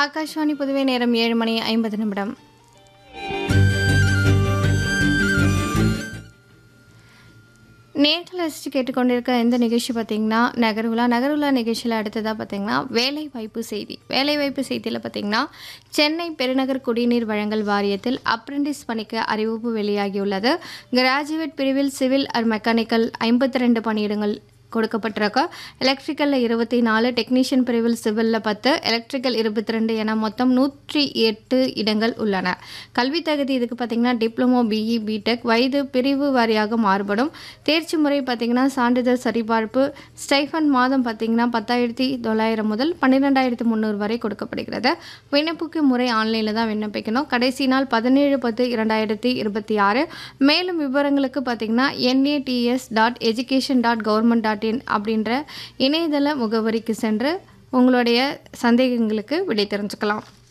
ஆகாஷ்வாணி புதுவை நேரம் ஏழு மணி ஐம்பது நிமிடம் நேற்றில் ரசித்து கேட்டுக்கொண்டிருக்க இந்த நிகழ்ச்சி பார்த்திங்கன்னா நகருலா நகருலா நிகழ்ச்சியில் அடுத்ததாக பார்த்திங்கன்னா வேலை வாய்ப்பு செய்தி வேலை வாய்ப்பு செய்தியில் பார்த்திங்கன்னா சென்னை பெருநகர் குடிநீர் வழங்கல் வாரியத்தில் அப்ரெண்டிஸ் பணிக்கு அறிவிப்பு வெளியாகியுள்ளது கிராஜுவேட் பிரிவில் சிவில் ஆர் மெக்கானிக்கல் ஐம்பத்தி ரெண்டு பணியிடங்கள் கொடுக்கப்பட்டிருக்கு எலக்ட்ரிக்கலில் இருபத்தி நாலு டெக்னீஷியன் பிரிவில் சிவிலில் பத்து எலக்ட்ரிக்கல் இருபத்தி ரெண்டு என மொத்தம் நூற்றி எட்டு இடங்கள் உள்ளன கல்வி தகுதி இதுக்கு பார்த்திங்கன்னா டிப்ளமோ பிஇ பிடெக் வயது பிரிவு வாரியாக மாறுபடும் தேர்ச்சி முறை பார்த்திங்கன்னா சான்றிதழ் சரிபார்ப்பு ஸ்டைஃபன் மாதம் பார்த்திங்கன்னா பத்தாயிரத்தி தொள்ளாயிரம் முதல் பன்னிரெண்டாயிரத்தி முந்நூறு வரை கொடுக்கப்படுகிறது விண்ணப்பிக்கும் முறை ஆன்லைனில் தான் விண்ணப்பிக்கணும் கடைசி நாள் பதினேழு பத்து இரண்டாயிரத்தி இருபத்தி ஆறு மேலும் விவரங்களுக்கு பார்த்திங்கன்னா NATS dot education dot government dot in அப்படின்ற இணையதள முகவரிக்கு சென்று உங்களுடைய சந்தேகங்களுக்கு விடை தெரிஞ்சுக்கலாம்